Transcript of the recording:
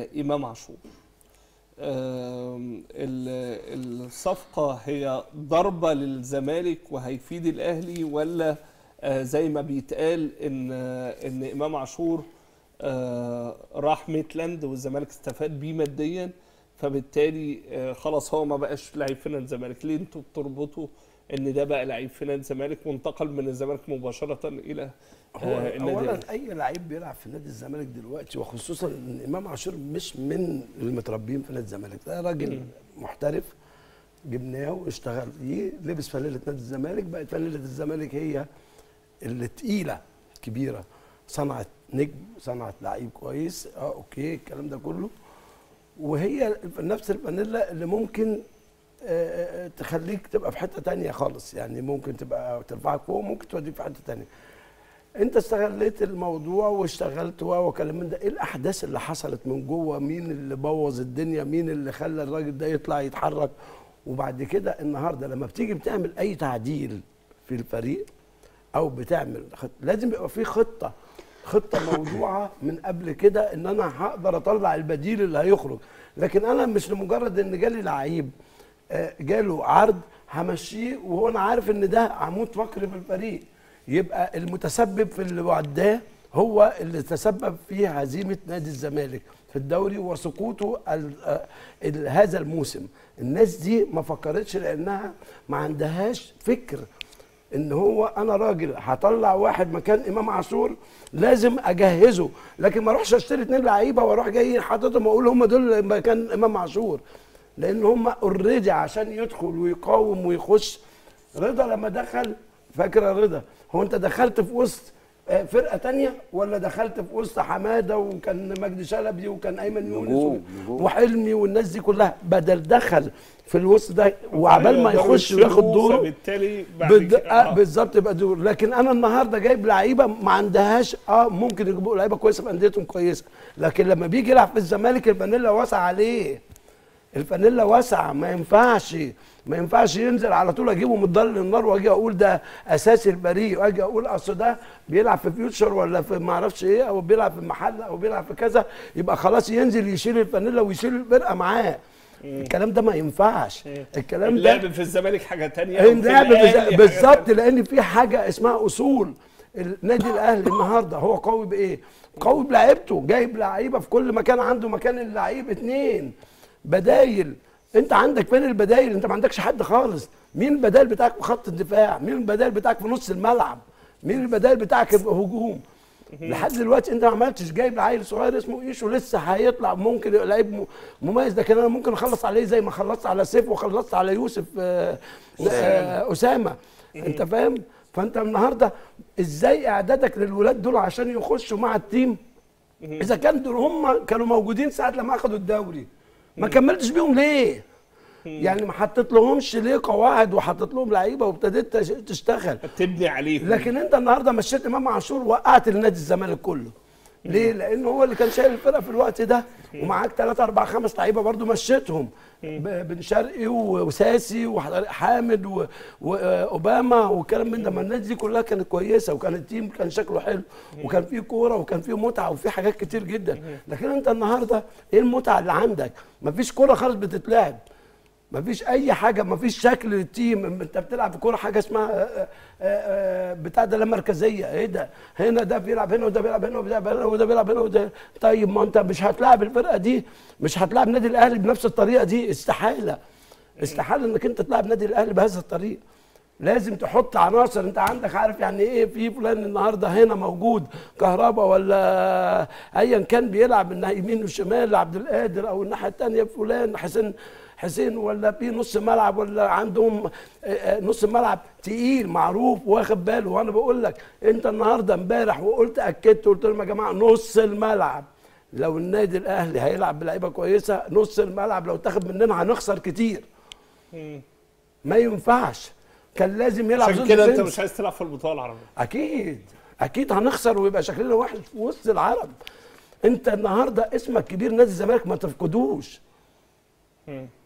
امام عاشور آم، ال- الصفقه هي ضربه للزمالك وهيفيد الاهلي ولا آه، زي ما بيتقال ان آه، ان امام عاشور آه، راح ميتلاند والزمالك استفاد بيه ماديا فبالتالي آه، خلاص هو ما بقاش لعيب في نادي الزمالك ليه انتوا بتربطوا ان ده بقى لعيب في نادي الزمالك وانتقل من الزمالك مباشره الى هو آه، النادي اولا الأهلي. اي لعيب بيلعب في نادي الزمالك دلوقتي وخصوصا ان امام عاشور مش من المتربيين في نادي الزمالك ده راجل محترف جبناه واشتغل فيه لبس فانيله نادي الزمالك بقت فانيله الزمالك هي اللي تقيله كبيره صنعت نجم صنعت لعيب كويس اه اوكي الكلام ده كله وهي نفس الفانيلا اللي ممكن آه، آه، تخليك تبقى في حته تانية خالص يعني ممكن تبقى ترفعك فوق ممكن توديك في حته تانية انت استغليت الموضوع واشتغلت و وكلام من ده ايه الاحداث اللي حصلت من جوه مين اللي بوظ الدنيا مين اللي خلى الراجل ده يطلع يتحرك وبعد كده النهارده لما بتيجي بتعمل اي تعديل في الفريق او بتعمل خط... لازم يبقى في خطه خطه موضوعه من قبل كده ان انا هقدر اطلع البديل اللي هيخرج لكن انا مش لمجرد ان جالي لعيب آه، جاله عرض همشيه وهو انا عارف ان ده عمود فقري في الفريق يبقى المتسبب في اللي وعداه هو اللي تسبب في هزيمه نادي الزمالك في الدوري وسقوطه ال- آه، ال- هذا الموسم الناس دي ما فكرتش لانها ما عندهاش فكر ان هو انا راجل هطلع واحد مكان امام عاشور لازم اجهزه لكن ما اروحش اشتري اتنين لعيبه واروح جاي حاططهم واقول هم دول مكان امام عاشور لان هم اوريدي عشان يدخل ويقاوم ويخش رضا لما دخل فاكره رضا هو انت دخلت في وسط آه، فرقه تانية ولا دخلت في وسط حماده وكان مجدي شلبي وكان ايمن يونس نجوم، و- نجوم. وحلمي والناس دي كلها بدل دخل في الوسط ده وعبال ما يقدروا يخش وياخد يشيلوه، دوره فبالتالي بعد بد... كده- آه آه. بالظبط يبقى دور لكن انا النهارده جايب لعيبه ما عندهاش اه ممكن يجيبوا لعيبه كويسه في انديتهم كويسه لكن لما بيجي يلعب في الزمالك الفانيلا واسعه عليه الفانيلا واسعه ما ينفعش ما ينفعش ينزل على طول اجيبه من ضل النار واجي اقول ده اساسي البريء واجي اقول اصل ده بيلعب في فيوتشر ولا في ما اعرفش ايه او بيلعب في المحل او بيلعب في كذا يبقى خلاص ينزل يشيل الفانيلا ويشيل الفرقه معاه الكلام ده ما ينفعش الكلام ده اللعب في الزمالك حاجه تانية اللعب وفي الأهلي بز- حاجة بالظبط تانية. لان في حاجه اسمها اصول النادي الاهلي النهارده هو قوي بايه؟ قوي بلعيبته جايب لعيبه في كل مكان عنده مكان اللعيب اتنين بدايل انت عندك فين البدايل انت ما عندكش حد خالص مين البدايل بتاعك في خط الدفاع مين البدايل بتاعك في نص الملعب مين البدايل بتاعك في هجوم لحد دلوقتي انت ما عملتش جايب عيل صغير اسمه ايشو لسه هيطلع ممكن يبقى لعيب م- مميز لكن انا ممكن اخلص عليه زي ما خلصت على سيف وخلصت على يوسف آه، آه، اسامه انت فاهم فانت النهارده ازاي اعدادك للولاد دول عشان يخشوا مع التيم اذا كان دول هم كانوا موجودين ساعه لما اخدوا الدوري ما كملتش بيهم ليه يعني ما حطيت لهمش ليه قواعد وحطيت لهم لعيبه وابتديت تش- تشتغل تبني عليهم لكن انت النهارده مشيت امام عاشور وقعت النادي الزمالك كله ليه؟ لان هو اللي كان شايل الفرقه في الوقت ده ومعاك ثلاثة أربعة خمس لعيبه برضو مشيتهم ب- بن شرقي و- وساسي وحامد و- واوباما والكلام من ده ما الناس دي كلها كانت كويسه وكان التيم كان شكله حلو وكان فيه كوره وكان فيه متعه وفيه حاجات كتير جدا لكن انت النهارده ايه المتعه اللي عندك؟ مفيش كوره خالص بتتلعب مفيش اي حاجه مفيش شكل للتيم انت بتلعب في كوره حاجه اسمها آه، آه، آه، بتاع ده لا مركزيه ايه ده هنا ده بيلعب هنا وده بيلعب هنا وده بيلعب هنا وده بيلعب هنا وده طيب ما انت مش هتلاعب الفرقه دي مش هتلاعب نادي الاهلي بنفس الطريقه دي استحاله استحاله انك انت تلعب نادي الاهلي بهذا الطريقه لازم تحط عناصر انت عندك عارف يعني ايه في فلان النهارده هنا موجود كهربا ولا ايا كان بيلعب من يمين وشمال عبد القادر او الناحيه الثانيه فلان حسين حسين ولا في نص ملعب ولا عندهم آه، آه، نص ملعب تقيل معروف واخد باله وانا بقول لك انت النهارده امبارح وقلت اكدت قلت لهم يا جماعه نص الملعب لو النادي الاهلي هيلعب بلعيبه كويسه نص الملعب لو تاخد مننا هنخسر كتير ما ينفعش كان لازم يلعب عشان ضد كده انت فرنسا. مش عايز تلعب في البطوله العربيه اكيد اكيد هنخسر ويبقى شكلنا وحش في وسط العرب انت النهارده اسمك كبير نادي الزمالك ما تفقدوش